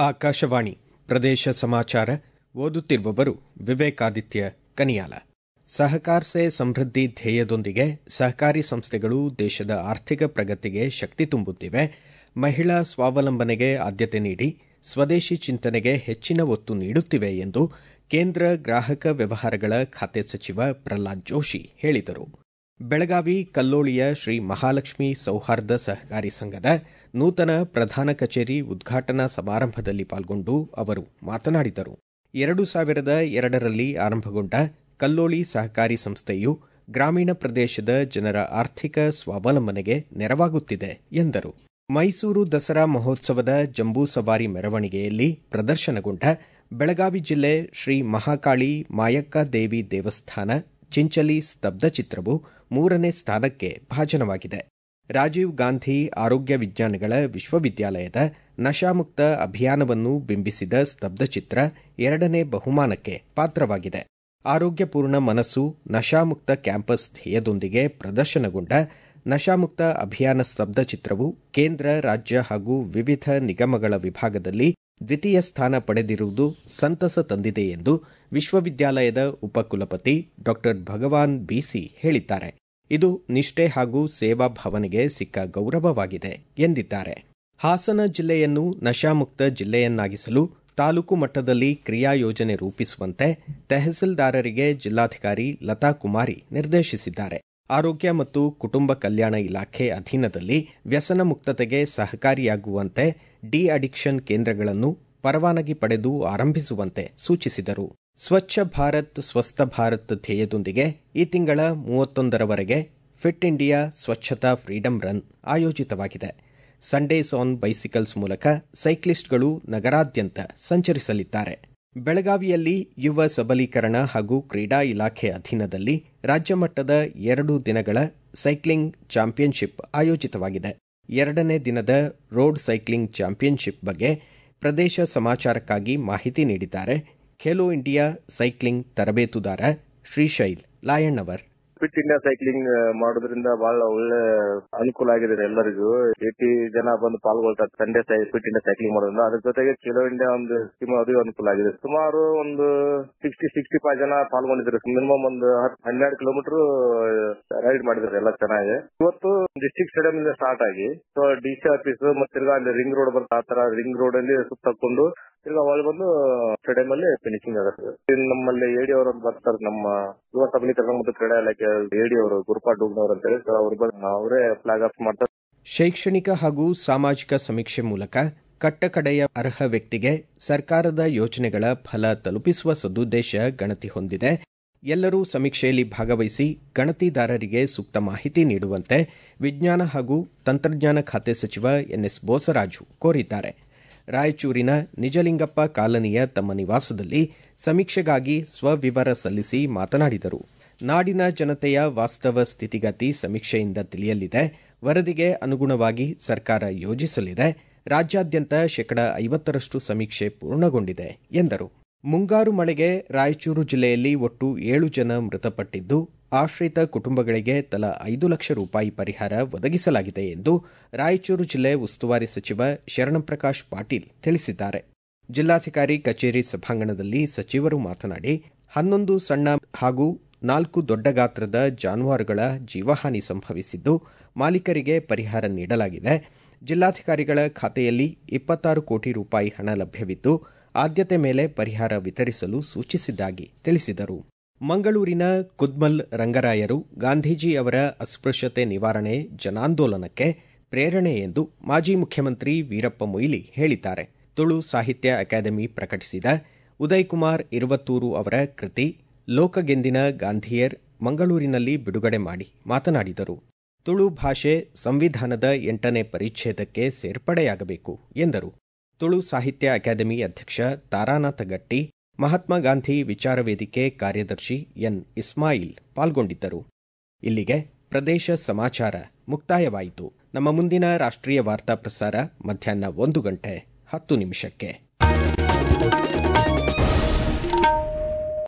ಆಕಾಶವಾಣಿ ಪ್ರದೇಶ ಸಮಾಚಾರ ಓದುತ್ತಿರುವವರು ವಿವೇಕಾದಿತ್ಯ ಕನಿಯಾಲ ಸಹಕಾರ್ ಸೇ ಸಮೃದ್ಧಿ ಧ್ಯೇಯದೊಂದಿಗೆ ಸಹಕಾರಿ ಸಂಸ್ಥೆಗಳು ದೇಶದ ಆರ್ಥಿಕ ಪ್ರಗತಿಗೆ ಶಕ್ತಿ ತುಂಬುತ್ತಿವೆ ಮಹಿಳಾ ಸ್ವಾವಲಂಬನೆಗೆ ಆದ್ಯತೆ ನೀಡಿ ಸ್ವದೇಶಿ ಚಿಂತನೆಗೆ ಹೆಚ್ಚಿನ ಒತ್ತು ನೀಡುತ್ತಿವೆ ಎಂದು ಕೇಂದ್ರ ಗ್ರಾಹಕ ವ್ಯವಹಾರಗಳ ಖಾತೆ ಸಚಿವ ಪ್ರಹ್ಲಾದ್ ಜೋಶಿ ಹೇಳಿದರು ಬೆಳಗಾವಿ ಕಲ್ಲೋಳಿಯ ಶ್ರೀ ಮಹಾಲಕ್ಷ್ಮಿ ಸೌಹಾರ್ದ ಸಹಕಾರಿ ಸಂಘದ ನೂತನ ಪ್ರಧಾನ ಕಚೇರಿ ಉದ್ಘಾಟನಾ ಸಮಾರಂಭದಲ್ಲಿ ಪಾಲ್ಗೊಂಡು ಅವರು ಮಾತನಾಡಿದರು ಎರಡು ಸಾವಿರದ ಎರಡರಲ್ಲಿ ಆರಂಭಗೊಂಡ ಕಲ್ಲೋಳಿ ಸಹಕಾರಿ ಸಂಸ್ಥೆಯು ಗ್ರಾಮೀಣ ಪ್ರದೇಶದ ಜನರ ಆರ್ಥಿಕ ಸ್ವಾವಲಂಬನೆಗೆ ನೆರವಾಗುತ್ತಿದೆ ಎಂದರು ಮೈಸೂರು ದಸರಾ ಮಹೋತ್ಸವದ ಜಂಬೂ ಸವಾರಿ ಮೆರವಣಿಗೆಯಲ್ಲಿ ಪ್ರದರ್ಶನಗೊಂಡ ಬೆಳಗಾವಿ ಜಿಲ್ಲೆ ಶ್ರೀ ಮಹಾಕಾಳಿ ಮಾಯಕ್ಕ ದೇವಿ ದೇವಸ್ಥಾನ ಚಿಂಚಲಿ ಸ್ತಬ್ಧ ಚಿತ್ರವು ಮೂರನೇ ಸ್ಥಾನಕ್ಕೆ ಭಾಜನವಾಗಿದೆ ರಾಜೀವ್ ಗಾಂಧಿ ಆರೋಗ್ಯ ವಿಜ್ಞಾನಗಳ ವಿಶ್ವವಿದ್ಯಾಲಯದ ನಶಾಮುಕ್ತ ಅಭಿಯಾನವನ್ನು ಬಿಂಬಿಸಿದ ಸ್ತಬ್ಧಚಿತ್ರ ಎರಡನೇ ಬಹುಮಾನಕ್ಕೆ ಪಾತ್ರವಾಗಿದೆ ಆರೋಗ್ಯಪೂರ್ಣ ಮನಸ್ಸು ನಶಾಮುಕ್ತ ಕ್ಯಾಂಪಸ್ ಧ್ಯೇಯದೊಂದಿಗೆ ಪ್ರದರ್ಶನಗೊಂಡ ನಶಾಮುಕ್ತ ಅಭಿಯಾನ ಸ್ತಬ್ಧಚಿತ್ರವು ಕೇಂದ್ರ ರಾಜ್ಯ ಹಾಗೂ ವಿವಿಧ ನಿಗಮಗಳ ವಿಭಾಗದಲ್ಲಿ ದ್ವಿತೀಯ ಸ್ಥಾನ ಪಡೆದಿರುವುದು ಸಂತಸ ತಂದಿದೆ ಎಂದು ವಿಶ್ವವಿದ್ಯಾಲಯದ ಉಪಕುಲಪತಿ ಡಾ ಭಗವಾನ್ ಬಿಸಿ ಹೇಳಿದ್ದಾರೆ ಇದು ನಿಷ್ಠೆ ಹಾಗೂ ಸೇವಾ ಭಾವನೆಗೆ ಸಿಕ್ಕ ಗೌರವವಾಗಿದೆ ಎಂದಿದ್ದಾರೆ ಹಾಸನ ಜಿಲ್ಲೆಯನ್ನು ನಶಾಮುಕ್ತ ಜಿಲ್ಲೆಯನ್ನಾಗಿಸಲು ತಾಲೂಕು ಮಟ್ಟದಲ್ಲಿ ಕ್ರಿಯಾ ಯೋಜನೆ ರೂಪಿಸುವಂತೆ ತಹಸೀಲ್ದಾರರಿಗೆ ಜಿಲ್ಲಾಧಿಕಾರಿ ಲತಾ ಕುಮಾರಿ ನಿರ್ದೇಶಿಸಿದ್ದಾರೆ ಆರೋಗ್ಯ ಮತ್ತು ಕುಟುಂಬ ಕಲ್ಯಾಣ ಇಲಾಖೆ ಅಧೀನದಲ್ಲಿ ವ್ಯಸನ ಮುಕ್ತತೆಗೆ ಸಹಕಾರಿಯಾಗುವಂತೆ ಡಿ ಅಡಿಕ್ಷನ್ ಕೇಂದ್ರಗಳನ್ನು ಪರವಾನಗಿ ಪಡೆದು ಆರಂಭಿಸುವಂತೆ ಸೂಚಿಸಿದರು ಸ್ವಚ್ಛ ಭಾರತ್ ಸ್ವಸ್ಥ ಭಾರತ್ ಧ್ಯೇಯದೊಂದಿಗೆ ಈ ತಿಂಗಳ ಮೂವತ್ತೊಂದರವರೆಗೆ ಫಿಟ್ ಇಂಡಿಯಾ ಸ್ವಚ್ಛತಾ ಫ್ರೀಡಂ ರನ್ ಆಯೋಜಿತವಾಗಿದೆ ಸಂಡೇಸ್ ಆನ್ ಬೈಸಿಕಲ್ಸ್ ಮೂಲಕ ಸೈಕ್ಲಿಸ್ಟ್ಗಳು ನಗರಾದ್ಯಂತ ಸಂಚರಿಸಲಿದ್ದಾರೆ ಬೆಳಗಾವಿಯಲ್ಲಿ ಯುವ ಸಬಲೀಕರಣ ಹಾಗೂ ಕ್ರೀಡಾ ಇಲಾಖೆ ಅಧೀನದಲ್ಲಿ ರಾಜ್ಯ ಮಟ್ಟದ ಎರಡು ದಿನಗಳ ಸೈಕ್ಲಿಂಗ್ ಚಾಂಪಿಯನ್ಶಿಪ್ ಆಯೋಜಿತವಾಗಿದೆ ಎರಡನೇ ದಿನದ ರೋಡ್ ಸೈಕ್ಲಿಂಗ್ ಚಾಂಪಿಯನ್ಶಿಪ್ ಬಗ್ಗೆ ಪ್ರದೇಶ ಸಮಾಚಾರಕ್ಕಾಗಿ ಮಾಹಿತಿ ನೀಡಿದ್ದಾರೆ ಖೇಲೋ ಇಂಡಿಯಾ ಸೈಕ್ಲಿಂಗ್ ತರಬೇತುದಾರ Shrishail Layannavar fit India cycling ಮಾಡೋದ್ರಿಂದ ಬಹಳ ಒಳ್ಳೆ ಅನುಕೂಲ ಆಗಿದೆ ಎಲ್ಲರಿಗೂ ಏಟಿ ಜನ ಬಂದು ಪಾಲ್ಗೊಳ್ತಾರೆ ಸಂಡೇ ಫಿಟ್ ಇಂಡಿಯಾ ಸೈಕ್ಲಿಂಗ್ ಮಾಡೋದ್ರಿಂದ ಅದ್ರ ಜೊತೆಗೆ ಖೇಲೋ ಇಂಡಿಯಾ ಒಂದು ಸ್ಕೀಮ್ ಅದು ಅನುಕೂಲ ಆಗಿದೆ ಸುಮಾರು ಒಂದು ಸಿಕ್ಸ್ಟಿ ಸಿಕ್ಸ್ಟಿ ಫೈವ್ ಜನ ಪಾಲ್ಗೊಂಡಿದ್ರು ಮಿನಿಮಮ್ ಒಂದು ಹನ್ನೆರಡು ಕಿಲೋಮೀಟರ್ ರೈಡ್ ಮಾಡಿದ್ರು ಎಲ್ಲ ಚೆನ್ನಾಗಿ ಇವತ್ತು ಡಿಸ್ಟಿಕ್ ಸ್ಟೇಡಿಯಂ ಇಂದ ಸ್ಟಾರ್ಟ್ ಆಗಿ ಸೊ ಡಿ ಸಿ ಆಫೀಸ್ ಮತ್ತೆ ತಿರ್ಗಾ ಅಲ್ಲಿ ರಿಂಗ್ ರೋಡ್ ಬರ್ತಾ ಆ ತರ ರಿಂಗ್ ರೋಡ್ ಅಲ್ಲಿ ಸುತ್ತಾಕೊಂಡು ತಿರ್ಗಾ ಒಳಗೆ ಬಂದು ಸ್ಟೇಡಿಯಂ ಅಲ್ಲಿ ಫಿನಿಶಿಂಗ್ ಆಗುತ್ತೆ ನಮ್ಮಲ್ಲಿ ಎಡಿ ಅವರು ಬರ್ತಾರೆ ನಮ್ಮ ಯುವ ಸಬಲೀಕರಣ ಮತ್ತು ಕ್ರೀಡಾ ಇಲಾಖೆ ಎಡಿ ಅವರು ಗುರುಪಾ ಡೂಗ್ನವ್ರು ಅಂತ ಹೇಳಿ ಅವ್ರು ಬಂದು ಅವರೇ ಫ್ಲಾಗ್ ಆಫ್ ಮಾಡ್ತಾರೆ ಶೈಕ್ಷಣಿಕ ಹಾಗೂ ಸಾಮಾಜಿಕ ಸಮೀಕ್ಷೆ ಮೂಲಕ ಕಟ್ಟಕಡೆಯ ಅರ್ಹ ವ್ಯಕ್ತಿಗೆ ಸರ್ಕಾರದ ಯೋಜನೆಗಳ ಫಲ ತಲುಪಿಸುವ ಸದುದ್ದೇಶ ಗಣತಿ ಹೊಂದಿದೆ ಎಲ್ಲರೂ ಸಮೀಕ್ಷೆಯಲ್ಲಿ ಭಾಗವಹಿಸಿ ಗಣತಿದಾರರಿಗೆ ಸೂಕ್ತ ಮಾಹಿತಿ ನೀಡುವಂತೆ ವಿಜ್ಞಾನ ಹಾಗೂ ತಂತ್ರಜ್ಞಾನ ಖಾತೆ ಸಚಿವ ಎನ್ಎಸ್ ಬೋಸರಾಜು ಕೋರಿದ್ದಾರೆ ರಾಯಚೂರಿನ ನಿಜಲಿಂಗಪ್ಪ ಕಾಲನಿಯ ತಮ್ಮ ನಿವಾಸದಲ್ಲಿ ಸಮೀಕ್ಷೆಗಾಗಿ ಸ್ವವಿವರ ಸಲ್ಲಿಸಿ ಮಾತನಾಡಿದರು ನಾಡಿನ ಜನತೆಯ ವಾಸ್ತವ ಸ್ಥಿತಿಗತಿ ಸಮೀಕ್ಷೆಯಿಂದ ತಿಳಿಯಲಿದೆ ವರದಿಗೆ ಅನುಗುಣವಾಗಿ ಸರ್ಕಾರ ಯೋಜಿಸಲಿದೆ ರಾಜ್ಯಾದ್ಯಂತ ಶೇಕಡ ಐವತ್ತರಷ್ಟು ಸಮೀಕ್ಷೆ ಪೂರ್ಣಗೊಂಡಿದೆ ಎಂದರು ಮುಂಗಾರು ಮಳೆಗೆ ರಾಯಚೂರು ಜಿಲ್ಲೆಯಲ್ಲಿ ಒಟ್ಟು ಏಳು ಜನ ಮೃತಪಟ್ಟಿದ್ದು ಆಶ್ರಿತ ಕುಟುಂಬಗಳಿಗೆ ತಲಾ ಐದು ಲಕ್ಷ ರೂಪಾಯಿ ಪರಿಹಾರ ಒದಗಿಸಲಾಗಿದೆ ಎಂದು ರಾಯಚೂರು ಜಿಲ್ಲೆ ಉಸ್ತುವಾರಿ ಸಚಿವ ಶರಣಪ್ರಕಾಶ್ ಪಾಟೀಲ್ ತಿಳಿಸಿದ್ದಾರೆ ಜಿಲ್ಲಾಧಿಕಾರಿ ಕಚೇರಿ ಸಭಾಂಗಣದಲ್ಲಿ ಸಚಿವರು ಮಾತನಾಡಿ ಹನ್ನೊಂದು ಸಣ್ಣ ಹಾಗೂ ನಾಲ್ಕು ದೊಡ್ಡ ಗಾತ್ರದ ಜಾನುವಾರುಗಳ ಜೀವಹಾನಿ ಸಂಭವಿಸಿದ್ದು ಮಾಲೀಕರಿಗೆ ಪರಿಹಾರ ನೀಡಲಾಗಿದೆ ಜಿಲ್ಲಾಧಿಕಾರಿಗಳ ಖಾತೆಯಲ್ಲಿ ಇಪ್ಪತ್ತಾರು ಕೋಟಿ ರೂಪಾಯಿ ಹಣ ಲಭ್ಯವಿದ್ದು ಆದ್ಯತೆ ಮೇಲೆ ಪರಿಹಾರ ವಿತರಿಸಲು ಸೂಚಿಸಿದ್ದಾಗಿ ತಿಳಿಸಿದರು ಮಂಗಳೂರಿನ ಕುದ್ಮಲ್ ರಂಗರಾಯರು ಗಾಂಧೀಜಿ ಅವರ ಅಸ್ಪೃಶ್ಯತೆ ನಿವಾರಣೆ ಜನಾಂದೋಲನಕ್ಕೆ ಪ್ರೇರಣೆ ಎಂದು ಮಾಜಿ ಮುಖ್ಯಮಂತ್ರಿ ವೀರಪ್ಪ ಮೊಯ್ಲಿ ಹೇಳಿದ್ದಾರೆ ತುಳು ಸಾಹಿತ್ಯ ಅಕಾಡೆಮಿ ಪ್ರಕಟಿಸಿದ ಉದಯ್ ಕುಮಾರ್ ಇರುವತ್ತೂರು ಅವರ ಕೃತಿ ಲೋಕಗೆಂದಿನ ಗಾಂಧಿಯರ್ ಮಂಗಳೂರಿನಲ್ಲಿ ಬಿಡುಗಡೆ ಮಾಡಿ ಮಾತನಾಡಿದರು ತುಳು ಭಾಷೆ ಸಂವಿಧಾನದ ಎಂಟನೇ ಪರಿಚ್ಛೇದಕ್ಕೆ ಸೇರ್ಪಡೆಯಾಗಬೇಕು ಎಂದರು ತುಳು ಸಾಹಿತ್ಯ ಅಕಾಡೆಮಿ ಅಧ್ಯಕ್ಷ ತಾರಾನಾಥ ಗಟ್ಟಿ ಮಹಾತ್ಮ ಗಾಂಧಿ ವಿಚಾರ ವೇದಿಕೆ ಕಾರ್ಯದರ್ಶಿ ಎನ್ ಇಸ್ಮಾಯಿಲ್ ಪಾಲ್ಗೊಂಡಿದ್ದರು ಇಲ್ಲಿಗೆ ಪ್ರದೇಶ ಸಮಾಚಾರ ಮುಕ್ತಾಯವಾಯಿತು ನಮ್ಮ ಮುಂದಿನ ರಾಷ್ಟ್ರೀಯ ವಾರ್ತಾ ಪ್ರಸಾರ ಮಧ್ಯಾಹ್ನ ಒಂದು ಗಂಟೆ ಹತ್ತು ನಿಮಿಷಕ್ಕೆ